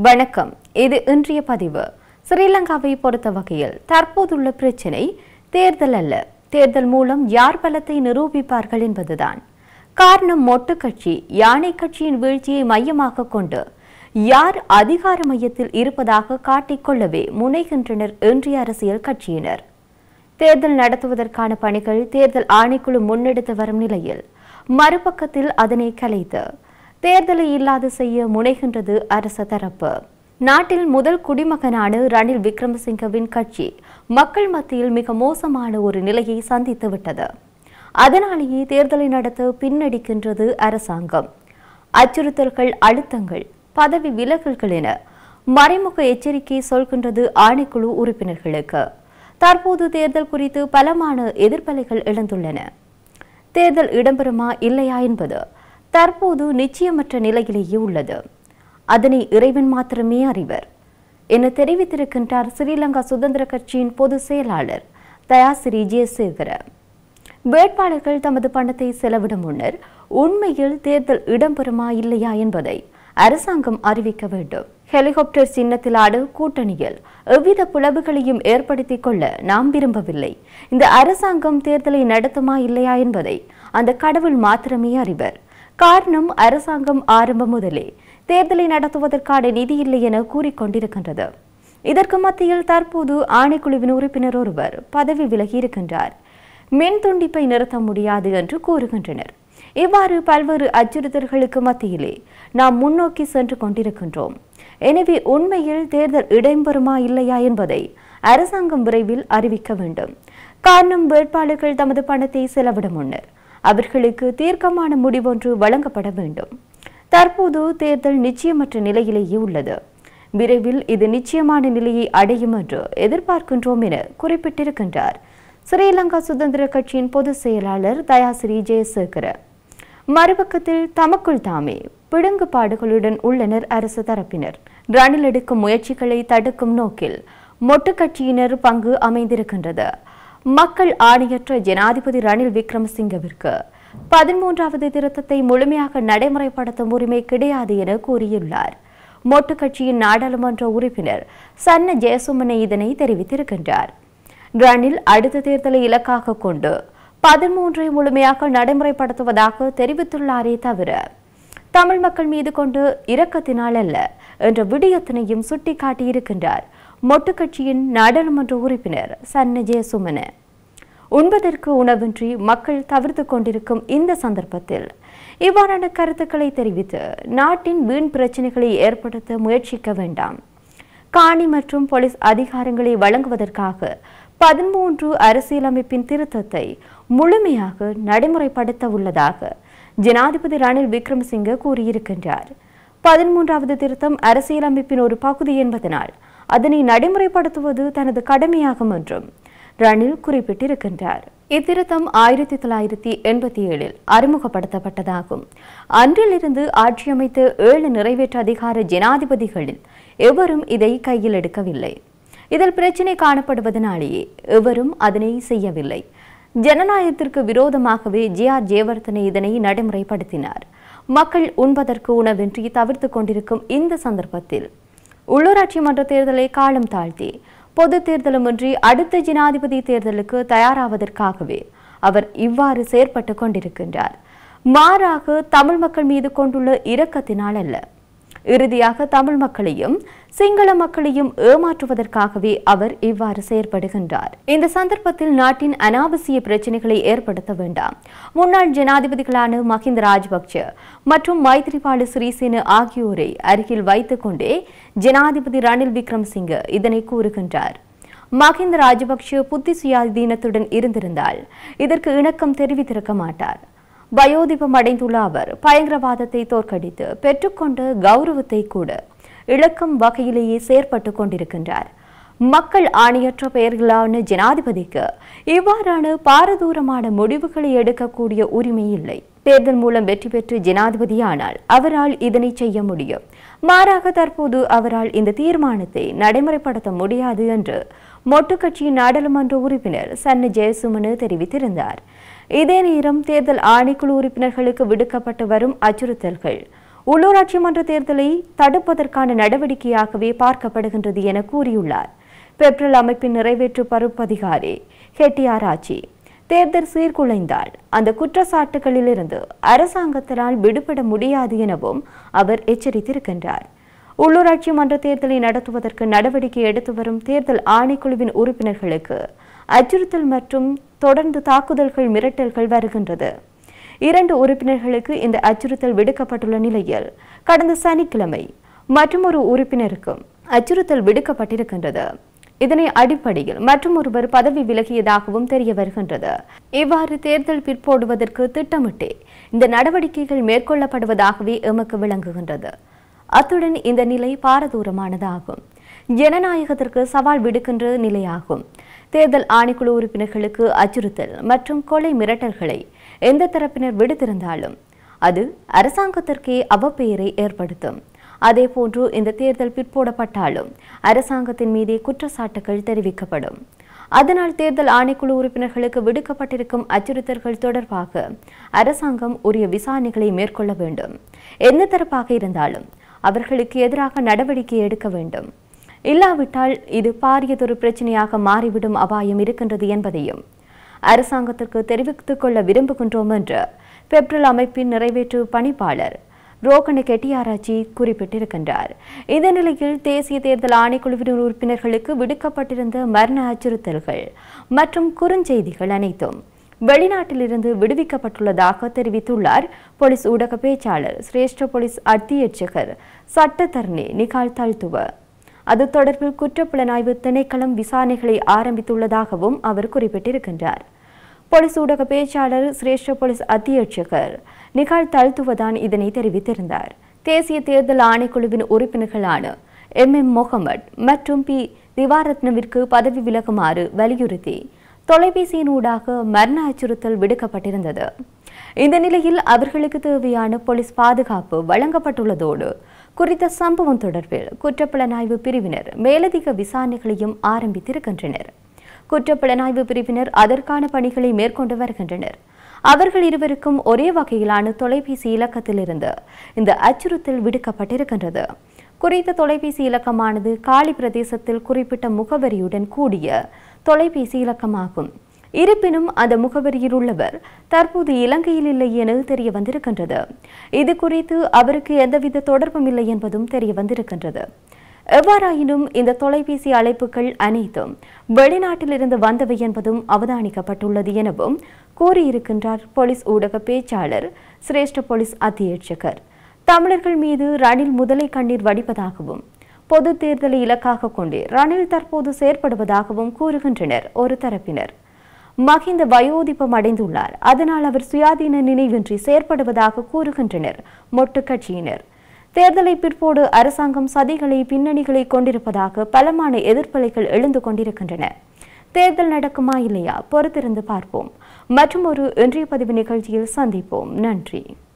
வணக்கம் இது இன்றைய பதிவு ஸ்ரீலங்காவை பொறுத்த வகையில் தற்போதுள்ள பிரச்சினை தேர்தல் அல்ல தேர்தல் மூலம் யார் பலத்தை நிரூபிப்பார்கள் என்பதுதான் காரணம் மொட்டு கட்சி யானை கட்சியின் வீழ்ச்சியை மையமாக கொண்டு யார் அதிகார மையத்தில் இருப்பதாக காட்டிக்கொள்ளவே முனைகின்றனர் இன்றைய அரசியல் கட்சியினர் தேர்தல் நடத்துவதற்கான பணிகள் தேர்தல் ஆணைக்குழு முன்னெடுத்து வரும் நிலையில் மறுபக்கத்தில் அதனை கலைத்து தேர்தலை இல்லாது செய்ய முனைகின்றது அரச தரப்பு நாட்டில் முதல் குடிமகனான ரணில் விக்ரமசிங்கவின் கட்சி மக்கள் மத்தியில் மிக மோசமான ஒரு நிலையை சந்தித்து விட்டது அதனாலேயே தேர்தலை நடத்த பின்னடிக்கின்றது அரசாங்கம் அச்சுறுத்தல்கள் அழுத்தங்கள் பதவி விலகல்கள் என மறைமுக எச்சரிக்கை சொல்கின்றது ஆணைக்குழு உறுப்பினர்களுக்கு தற்போது தேர்தல் குறித்து பலமான எதிர்ப்பலைகள் எழுந்துள்ளன தேர்தல் இடம்பெறுமா இல்லையா என்பது தற்போது நிச்சயமற்ற நிலையிலேயே உள்ளது அதனை இறைவன் மாத்திரமே அறிவர் என தெரிவித்திருக்கின்றார் ஸ்ரீலங்கா சுதந்திர கட்சியின் பொதுச் செயலாளர் தயாசிரி ஜெயசேகர வேட்பாளர்கள் தமது பணத்தை செலவிட முன்னர் உண்மையில் தேர்தல் இடம்பெறுமா இல்லையா என்பதை அரசாங்கம் அறிவிக்க வேண்டும் ஹெலிகாப்டர் சின்னத்தில் ஆடு கூட்டணியில் எவ்வித பிளவுகளையும் ஏற்படுத்திக் கொள்ள நாம் விரும்பவில்லை இந்த அரசாங்கம் தேர்தலை நடத்துமா இல்லையா என்பதை அந்த கடவுள் மாத்திரமே அறிவர் காரணம் அரசாங்கம் ஆரம்பம் முதலே தேர்தலை நடத்துவதற்கான நிதி இல்லை என கூறிக்கொண்டிருக்கின்றது இதற்கு மத்தியில் தற்போது ஆணைக்குழுவின் உறுப்பினர் ஒருவர் பதவி விலகி இருக்கின்றார் மின் துண்டிப்பை நிறுத்த முடியாது என்று கூறுகின்றனர் இவ்வாறு பல்வேறு அச்சுறுத்தல்களுக்கு மத்தியிலே நாம் முன்னோக்கி சென்று கொண்டிருக்கின்றோம் எனவே உண்மையில் தேர்தல் இடம்பெறுமா இல்லையா என்பதை அரசாங்கம் விரைவில் அறிவிக்க வேண்டும் காரணம் வேட்பாளர்கள் தமது பணத்தை செலவிட முன்னர் அவர்களுக்கு தீர்க்கமான முடிவொன்று வழங்கப்பட வேண்டும் தற்போது தேர்தல் நிச்சயமற்ற நிலையிலேயே உள்ளது விரைவில் இது நிச்சயமான நிலையை அடையும் என்று எதிர்பார்க்கின்றோம் என குறிப்பிட்டிருக்கின்றார் ஸ்ரீலங்கா சுதந்திர கட்சியின் பொதுச் செயலாளர் தயாசிரி ஜெயசேகர மறுபக்கத்தில் தமக்குள் தாமே பிடுங்குபாடுகளுடன் உள்ளனர் அரசு தரப்பினர் ரணில் எடுக்கும் முயற்சிகளை தடுக்கும் நோக்கில் மொட்டு கட்சியினர் பங்கு அமைந்திருக்கின்றது மக்கள் ஆணையற்ற ஜனாதிபதி ரணில் விக்ரமசிங்கவிற்கு பதிமூன்றாவது திருத்தத்தை முழுமையாக நடைமுறைப்படுத்தும் உரிமை கிடையாது என கூறியுள்ளார் மொட்டு கட்சியின் நாடாளுமன்ற உறுப்பினர் சன்ன ஜெயசுமனை இதனை தெரிவித்திருக்கின்றார் ரணில் அடுத்த தேர்தலை இலக்காக கொண்டு பதிமூன்றை முழுமையாக நடைமுறைப்படுத்துவதாக தெரிவித்துள்ளாரே தவிர தமிழ் மக்கள் மீது கொண்டு இரக்கத்தினால் அல்ல என்ற விடயத்தினையும் சுட்டிக்காட்டியிருக்கின்றார் மொட்டு கட்சியின் நாடாளுமன்ற உறுப்பினர் சன்ன ஜெயசுமன உண்பதற்கு உணவின்றி மக்கள் தவிர்த்து கொண்டிருக்கும் இந்த சந்தர்ப்பத்தில் இவ்வாறான கருத்துக்களை தெரிவித்து நாட்டின் வீண் பிரச்சனைகளை ஏற்படுத்த முயற்சிக்க வேண்டாம் காணி மற்றும் போலீஸ் அதிகாரங்களை வழங்குவதற்காக பதிமூன்று அரசியலமைப்பின் திருத்தத்தை முழுமையாக நடைமுறைப்படுத்த உள்ளதாக ஜனாதிபதி ரணில் விக்ரமசிங்க கூறியிருக்கின்றார் பதிமூன்றாவது திருத்தம் அரசியலமைப்பின் ஒரு பகுதி என்பதனால் அதனை நடைமுறைப்படுத்துவது தனது கடமையாகும் என்றும் ரணில் குறிப்பிட்டிருக்கின்றார் இத்திருத்தம் ஆயிரத்தி தொள்ளாயிரத்தி எண்பத்தி ஏழில் அறிமுகப்படுத்தப்பட்டதாகும் அன்றிலிருந்து ஆட்சியமைத்த ஏழு நிறைவேற்ற அதிகார ஜனாதிபதிகளில் எவரும் இதை கையில் எடுக்கவில்லை இதில் பிரச்சினை காணப்படுவதனாலேயே எவரும் அதனை செய்யவில்லை ஜனநாயகத்திற்கு விரோதமாகவே ஜே ஆர் ஜெயவர்தனை இதனை நடைமுறைப்படுத்தினார் மக்கள் உண்பதற்கு உணவின்றி தவிர்த்து கொண்டிருக்கும் இந்த சந்தர்ப்பத்தில் உள்ளூராட்சி மன்ற தேர்தலை காலம் தாழ்த்தி பொது தேர்தலுமின்றி அடுத்த ஜனாதிபதி தேர்தலுக்கு தயாராவதற்காகவே அவர் இவ்வாறு செயற்பட்டு கொண்டிருக்கின்றார் மாறாக தமிழ் மக்கள் மீது கொண்டுள்ள இரக்கத்தினால் அல்ல இறுதியாக தமிழ் மக்களையும் சிங்கள மக்களையும் ஏமாற்றுவதற்காகவே அவர் இவ்வாறு செயற்படுகின்றார் இந்த சந்தர்ப்பத்தில் நாட்டின் அனாவசிய பிரச்சனைகளை ஏற்படுத்த வேண்டாம் முன்னாள் ஜனாதிபதிகளான மஹிந்த ராஜபக்ஷ மற்றும் மைத்ரிபால சிறிசேன ஆகியோரை அருகில் வைத்துக் கொண்டே ஜனாதிபதி ரணில் விக்ரமசிங்க இதனை கூறுகின்றார் மஹிந்த ராஜபக்ஷ புத்தி சுயாதீனத்துடன் இருந்திருந்தால் இதற்கு இணக்கம் தெரிவித்திருக்க மாட்டார் வயோதிபம் அடைந்துள்ள அவர் பயங்கரவாதத்தை தோற்கடித்து பெற்றுக்கொண்ட கௌரவத்தை கூட இழக்கும் வகையிலேயே செயற்பட்டு கொண்டிருக்கின்றார் மக்கள் ஆணையற்ற பெயர்களான ஜனாதிபதிக்கு இவ்வாறான பாரதூரமான முடிவுகளை எடுக்கக்கூடிய உரிமை இல்லை தேர்தல் மூலம் வெற்றி பெற்று ஜனாதிபதியானால் அவரால் இதனை செய்ய முடியும் மாறாக தற்போது அவரால் இந்த தீர்மானத்தை நடைமுறைப்படுத்த முடியாது என்று மொட்டு கட்சியின் நாடாளுமன்ற உறுப்பினர் சன்ன ஜெயசுமனு தெரிவித்திருந்தார் இதே நேரம் தேர்தல் ஆணைக்குழு உறுப்பினர்களுக்கு விடுக்கப்பட்டு வரும் அச்சுறுத்தல்கள் உள்ளூராட்சி மன்ற தேர்தலை தடுப்பதற்கான நடவடிக்கையாகவே பார்க்கப்படுகின்றது என கூறியுள்ளார் பெப்ரல் அமைப்பின் நிறைவேற்று பருப்பதிகாரி ஹெட்டியார் ஆட்சி தேர்தல் சீர்குலைந்தால் அந்த குற்றச்சாட்டுகளிலிருந்து அரசாங்கத்தினால் விடுபட முடியாது எனவும் அவர் எச்சரித்திருக்கின்றார் உள்ளூராட்சி மன்ற தேர்தலை நடத்துவதற்கு நடவடிக்கை எடுத்து வரும் தேர்தல் ஆணைக்குழுவின் உறுப்பினர்களுக்கு அச்சுறுத்தல் மற்றும் தொடர்ந்து தாக்குதல்கள் மிரட்டல்கள் வருகின்றது இரண்டு உறுப்பினர்களுக்கு இந்த அச்சுறுத்தல் விடுக்கப்பட்டுள்ள நிலையில் கடந்த சனிக்கிழமை மற்றொரு உறுப்பினருக்கும் அச்சுறுத்தல் விடுக்கப்பட்டிருக்கின்றது இதனை அடிப்படையில் மற்றொருவர் பதவி விலகியதாகவும் தெரிய வருகின்றது இவ்வாறு தேர்தல் பிற்போடுவதற்கு திட்டமிட்டே இந்த நடவடிக்கைகள் மேற்கொள்ளப்படுவதாகவே எமக்கு விளங்குகின்றது அத்துடன் இந்த நிலை பாரதூரமானதாகும் ஜனநாயகத்திற்கு சவால் விடுக்கின்ற நிலையாகும் தேர்தல் ஆணைக்குழு உறுப்பினர்களுக்கு அச்சுறுத்தல் மற்றும் கொலை மிரட்டல்களை எந்த தரப்பினர் விடுத்திருந்தாலும் அது அரசாங்கத்திற்கே அவப்பெயரை ஏற்படுத்தும் அதேபோன்று இந்த தேர்தல் பிற்போடப்பட்டாலும் அரசாங்கத்தின் மீதே குற்றச்சாட்டுகள் தெரிவிக்கப்படும் அதனால் தேர்தல் ஆணைக்குழு உறுப்பினர்களுக்கு விடுக்கப்பட்டிருக்கும் அச்சுறுத்தல்கள் தொடர்பாக அரசாங்கம் உரிய விசாரணைகளை மேற்கொள்ள வேண்டும் எந்த தரப்பாக இருந்தாலும் அவர்களுக்கு எதிராக நடவடிக்கை எடுக்க வேண்டும் இல்லாவிட்டால் இது பாரியதொரு பிரச்சனையாக மாறிவிடும் அபாயம் இருக்கின்றது என்பதையும் அரசாங்கத்திற்கு தெரிவித்துக் கொள்ள விரும்புகின்றோம் என்று பெப்ரல் அமைப்பின் நிறைவேற்று பணிப்பாளர் ரோகண கெட்டியாராச்சி குறிப்பிட்டிருக்கின்றார் இந்த நிலையில் தேசிய தேர்தல் ஆணைக்குழுவின் உறுப்பினர்களுக்கு விடுக்கப்பட்டிருந்த மரண அச்சுறுத்தல்கள் மற்றும் குறுஞ்செய்திகள் அனைத்தும் வெளிநாட்டிலிருந்து விடுவிக்கப்பட்டுள்ளதாக தெரிவித்துள்ளார் போலீஸ் ஊடக பேச்சாளர் சிரேஷ்ட போலீஸ் அத்தியட்சகர் சட்டத்தரணி நிகால் தல்துவ அது தொடர்பில் குற்றப்புலனாய்வு திணைக்களம் விசாரணைகளை ஆரம்பித்துள்ளதாகவும் அவர் குறிப்பிட்டிருக்கின்றார் போலீஸ் ஊடக பேச்சாளர் சிரேஷ்ட போலீஸ் அத்தியட்சகர் நிகால் தல்துவதான் இதனை தெரிவித்திருந்தார் தேசிய தேர்தல் ஆணைக்குழுவின் உறுப்பினர்களான எம் எம் முகமட் மற்றும் பி திவாரத்னவிற்கு பதவி விலகுமாறு வலியுறுத்தி தொலைபேசியினூடாக மரண அச்சுறுத்தல் விடுக்கப்பட்டிருந்தது இந்த நிலையில் அவர்களுக்கு தேவையான போலீஸ் பாதுகாப்பு வழங்கப்பட்டுள்ளதோடு குறித்த சம்பவம் தொடர்பில் குற்றப்புலனாய்வு பிரிவினர் மேலதிக விசாரணைகளையும் ஆரம்பித்திருக்கின்றனர் குற்றப்புலனாய்வு பிரிவினர் அதற்கான பணிகளை மேற்கொண்டு வருகின்றனர் அவர்கள் இருவருக்கும் ஒரே வகையிலான தொலைபேசி இலக்கத்திலிருந்து இந்த அச்சுறுத்தல் விடுக்கப்பட்டிருக்கின்றது குறித்த தொலைபேசி இலக்கமானது காலி பிரதேசத்தில் குறிப்பிட்ட முகவரியுடன் கூடிய தொலைபேசி இலக்கமாகும் இருப்பினும் அந்த முகவரியில் உள்ளவர் தற்போது இலங்கையில் இல்லை என தெரிய வந்திருக்கின்றது இது குறித்து அவருக்கு எந்தவித தொடர்பும் இல்லை என்பதும் தெரிய வந்திருக்கின்றது எவ்வாறாயினும் இந்த தொலைபேசி அழைப்புகள் அனைத்தும் வெளிநாட்டிலிருந்து வந்தவை என்பதும் அவதானிக்கப்பட்டுள்ளது எனவும் கூறியிருக்கின்றார் போலீஸ் ஊடக பேச்சாளர் சிரேஷ்ட போலீஸ் அத்தியட்சகர் தமிழர்கள் மீது ரணில் முதலை கண்ணீர் வடிப்பதாகவும் பொது தேர்தலை இலக்காக கொண்டே ரணில் தற்போது செயற்படுவதாகவும் கூறுகின்றனர் ஒரு தரப்பினர் மகிந்த வயோதிபம் அடைந்துள்ளார் அதனால் அவர் சுயாதீன நினைவின்றி செயற்படுவதாக கூறுகின்றனர் மொட்டு கட்சியினர் தேர்தலை பிற்போடு அரசாங்கம் சதிகளை பின்னணிகளை கொண்டிருப்பதாக பலமான எதிர்ப்பலைகள் எழுந்து கொண்டிருக்கின்றன தேர்தல் நடக்குமா இல்லையா பொறுத்திருந்து பார்ப்போம் மற்றும் ஒரு இன்றைய பதிவு நிகழ்ச்சியில் சந்திப்போம் நன்றி